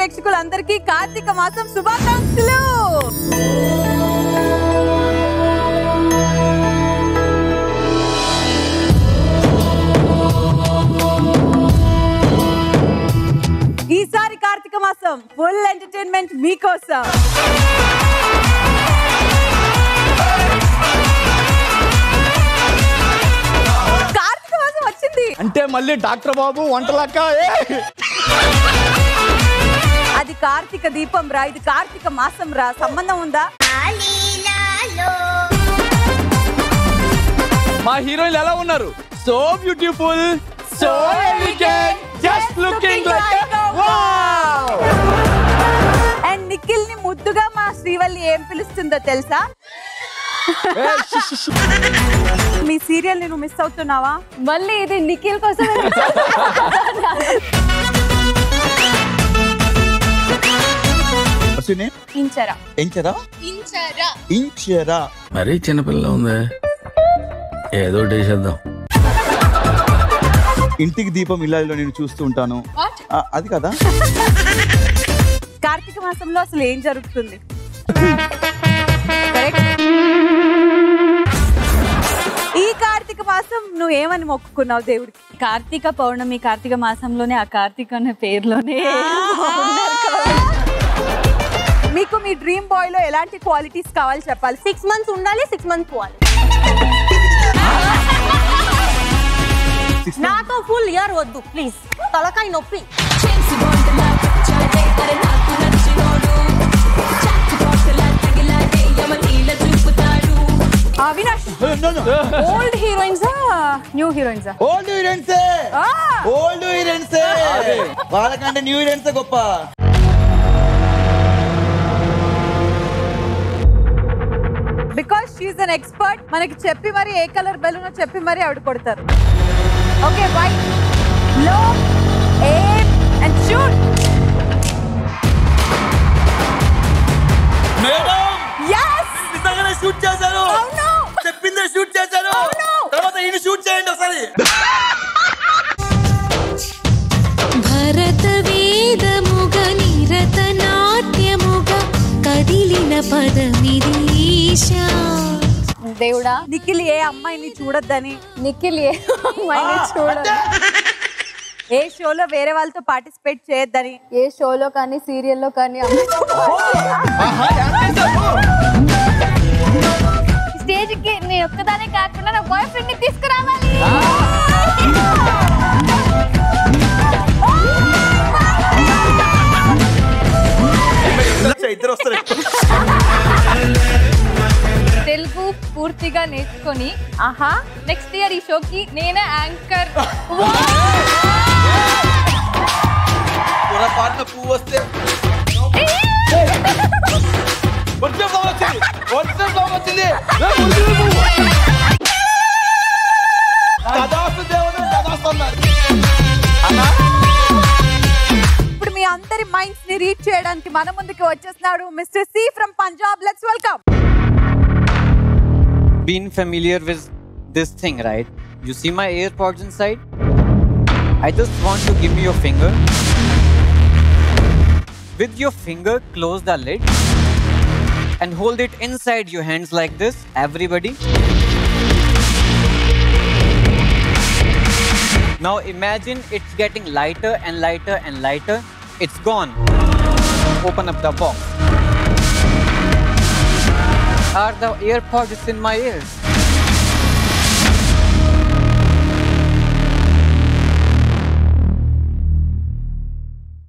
ప్రేక్షకులందరికీ కార్తీక మాసం శుభాకాంక్షలు ఈసారి కార్తీక మాసం ఫుల్ ఎంటర్టైన్మెంట్ మీకోసం కార్తీక మాసం వచ్చింది అంటే మళ్ళీ డాక్టర్ బాబు వంటలక్క ఏ! అది కార్తీక దీపం రా ఇది కార్తీక మాసం రా సంబంధం ఉందా మా హీరోయిన్లు ఎలా ఉన్నారు so beautiful so elegant just looking like and Nikhil ని ముద్దుగా మా శ్రీవల్లి ఏం పిలుస్తుందో తెలుసా మీ సీరియల్ నేను మిస్ అవుతున్నావా మళ్ళీ ఇది నిఖిల్ కోసం అశ్విని ఇంచరా ఎంచరా ఇంచరా మరీ చిన్నపిల్ల ఉందే ఏదో ఒకటి వేసేద్దాం ఇంటికి దీపం ఇల్లాలో నేను చూస్తూ ఉంటాను ఆ, అది కదా కార్తీక మాసంలో అసలు ఏం జరుగుతుంది Correct? ఈ కార్తీక మాసం నువ్వు ఏమని మొక్కుకున్నావు దేవుడికి కార్తీక పౌర్ణమి కార్తీక మాసంలోనే ఆ కార్తీక అనే పేరులోనే మీకు మీ డ్రీమ్ బాయ్ లో ఎలాంటి క్వాలిటీస్ కావాలి చెప్పాలి సిక్స్ మంత్స్ ఉండాలి సిక్స్ మంత్స్ పోవాలి నాతో ఫుల్ ఇయర్ వద్దు ప్లీజ్ తలకాయ నొప్పి Avinash old heroines new heroines old హీరోయిన్సే ఓల్డ్ హీరోయిన్సే వాళ్ళకంటే న్యూ హీరోయిన్సే గొప్ప బికాస్ షీఈ్ అన్ ఎక్స్పర్ట్ మనకి చెప్పి మరి ఏ కలర్ బెలూన్ చెప్పి మరి ఆవిడ కొడతారు ఓకే వైట్ లో aim and shoot madam yes నిజంగానే షూట్ చేశారు అవును చెప్పిందే షూట్ చేశారు అవును. తర్వాత ఈయన షూట్ చేయండి ఒకసారి భరత వేదముగ నిరత నాట్యముగ కదిలిన పదమిదీశా దేవుడా నిఖిల్ ఏ అమ్మాయిని చూడొద్దని నిఖిల్ ఏ అమ్మాయిని చూడదు ఏ షోలో వేరే వాళ్ళతో పార్టిసిపేట్ చేయొద్దని ఏ షోలో కానీ సీరియల్లో కానీ స్టేజ్ కి నేను ఒక్కదానే కాకుండా నా బాయ్ ఫ్రెండ్ ని తీసుకురావాలి ఇద్దరు వస్తారు తెలుగు పూర్తిగా నేర్చుకొని ఆహా నెక్స్ట్ ఇయర్ ఈ షోకి నేనే యాంకర్ పొరపాటున పువ్వు వస్తే వర్షం బాగా వచ్చింది వర్షం బాగా వచ్చింది ఏ, ముందుకు పో. కదాసు దేవుడు కదాసు అన్నారు ఇప్పుడు మీ అందరి మైండ్స్ ని రీచ్ చేయడానికి మన ముందుకి వచ్చేస్తున్నాడు mister C from Punjab let's welcome been familiar with this thing, right? You see my AirPods inside? I just want to give you your finger. With your finger, close the lid and hold it inside your hands like this, everybody. Now imagine it's getting lighter and lighter and lighter. It's gone. Open up the box. Are the AirPods in my ears?